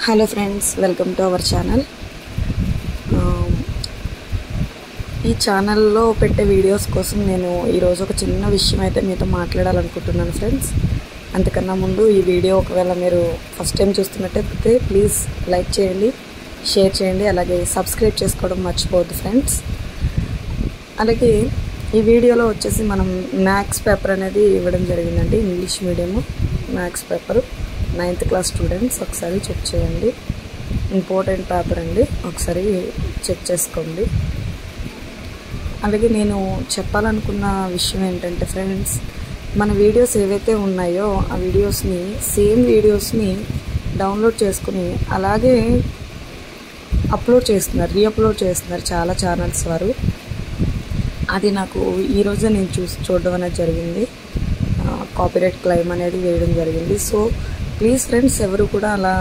hello friends welcome to our channel ఈ ఛానల్లో పెట్టే వీడియోస్ కోసం నేను ఈరోజు ఒక చిన్న విషయం అయితే మీతో మాట్లాడాలనుకుంటున్నాను ఫ్రెండ్స్ అంతకన్నా ముందు ఈ వీడియో ఒకవేళ మీరు ఫస్ట్ టైం చూస్తున్నట్టయితే ప్లీజ్ లైక్ చేయండి షేర్ చేయండి అలాగే సబ్స్క్రైబ్ చేసుకోవడం మర్చిపోవద్దు ఫ్రెండ్స్ అలాగే ఈ వీడియోలో వచ్చేసి మనం మ్యాథ్స్ పేపర్ అనేది ఇవ్వడం జరిగిందండి English medium maths paper ninth class students ఒకసారి చెక్ చేయండి ఇంపార్టెంట్ పేపర్ అండి ఒకసారి చెక్ చేసుకోండి అలాగే నేను చెప్పాలనుకున్న విషయం ఏంటంటే ఫ్రెండ్స్ మన వీడియోస్ ఏవైతే ఉన్నాయో ఆ వీడియోస్ని సేమ్ వీడియోస్ని డౌన్లోడ్ చేసుకుని అలాగే అప్లోడ్ చేస్తున్నారు రీఅప్లోడ్ చేస్తున్నారు చాలా ఛానల్స్ వారు అది నాకు ఈరోజే నేను చూసి చూడడం అనేది జరిగింది కాపీరైట్ క్లైమ్ అనేది వేయడం జరిగింది సో ప్లీజ్ ఫ్రెండ్స్ ఎవరు కూడా అలా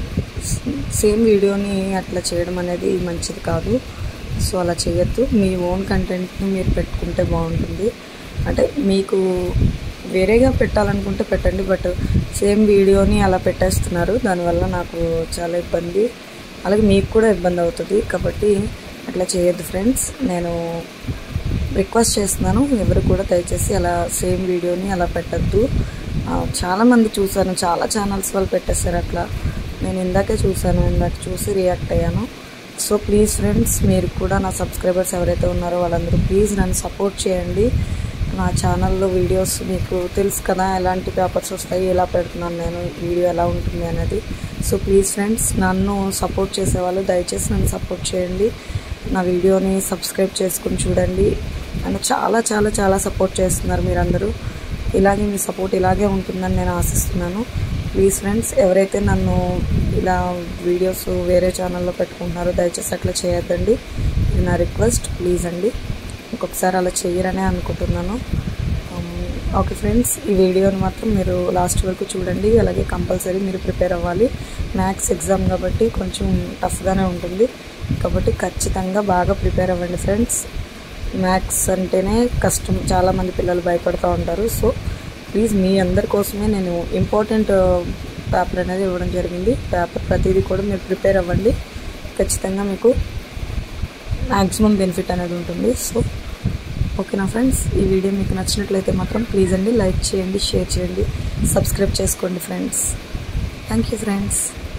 సేమ్ వీడియోని అట్లా చేయడం అనేది మంచిది కాదు సో అలా చేయొద్దు మీ ఓన్ కంటెంట్ని మీరు పెట్టుకుంటే బాగుంటుంది అంటే మీకు వేరేగా పెట్టాలనుకుంటే పెట్టండి బట్ సేమ్ వీడియోని అలా పెట్టేస్తున్నారు దానివల్ల నాకు చాలా ఇబ్బంది అలాగే మీకు కూడా ఇబ్బంది అవుతుంది కాబట్టి అట్లా చేయొద్దు ఫ్రెండ్స్ నేను రిక్వెస్ట్ చేస్తున్నాను ఎవరు కూడా దయచేసి అలా సేమ్ వీడియోని అలా పెట్టద్దు చాలామంది చూశాను చాలా ఛానల్స్ వాళ్ళు పెట్టేస్తారు అట్లా నేను ఇందాకే చూశాను ఇందాక చూసి రియాక్ట్ అయ్యాను సో ప్లీజ్ ఫ్రెండ్స్ మీరు కూడా నా సబ్స్క్రైబర్స్ ఎవరైతే ఉన్నారో వాళ్ళందరూ ప్లీజ్ నన్ను సపోర్ట్ చేయండి నా ఛానల్లో వీడియోస్ మీకు తెలుసు కదా ఎలాంటి పేపర్స్ వస్తాయి ఎలా పెడుతున్నాను నేను వీడియో ఎలా ఉంటుంది అనేది సో ప్లీజ్ ఫ్రెండ్స్ నన్ను సపోర్ట్ చేసేవాళ్ళు దయచేసి నన్ను సపోర్ట్ చేయండి నా వీడియోని సబ్స్క్రైబ్ చేసుకుని చూడండి నన్ను చాలా చాలా చాలా సపోర్ట్ చేస్తున్నారు మీరందరూ ఇలాగే మీ సపోర్ట్ ఇలాగే ఉంటుందని నేను ఆశిస్తున్నాను ప్లీజ్ ఫ్రెండ్స్ ఎవరైతే నన్ను ఇలా వీడియోస్ వేరే ఛానల్లో పెట్టుకుంటున్నారో దయచేసి అట్లా చేయొద్దండి ఇది నా రిక్వెస్ట్ ప్లీజ్ అండి ఇంకొకసారి అలా చేయరనే అనుకుంటున్నాను ఓకే ఫ్రెండ్స్ ఈ వీడియోని మాత్రం మీరు లాస్ట్ వరకు చూడండి అలాగే కంపల్సరీ మీరు ప్రిపేర్ అవ్వాలి మ్యాథ్స్ ఎగ్జామ్ కాబట్టి కొంచెం టఫ్గానే ఉంటుంది కాబట్టి ఖచ్చితంగా బాగా ప్రిపేర్ అవ్వండి ఫ్రెండ్స్ మ్యాథ్స్ అంటేనే కష్టం చాలామంది పిల్లలు భయపడుతూ ఉంటారు సో ప్లీజ్ మీ అందరి కోసమే నేను ఇంపార్టెంట్ పేపర్ అనేది ఇవ్వడం జరిగింది పేపర్ ప్రతిదీ కూడా మీరు ప్రిపేర్ అవ్వండి ఖచ్చితంగా మీకు మ్యాక్సిమం బెనిఫిట్ అనేది ఉంటుంది సో ఓకేనా ఫ్రెండ్స్ ఈ వీడియో మీకు నచ్చినట్లయితే మాత్రం ప్లీజ్ అండి లైక్ చేయండి షేర్ చేయండి సబ్స్క్రైబ్ చేసుకోండి ఫ్రెండ్స్ థ్యాంక్ యూ ఫ్రెండ్స్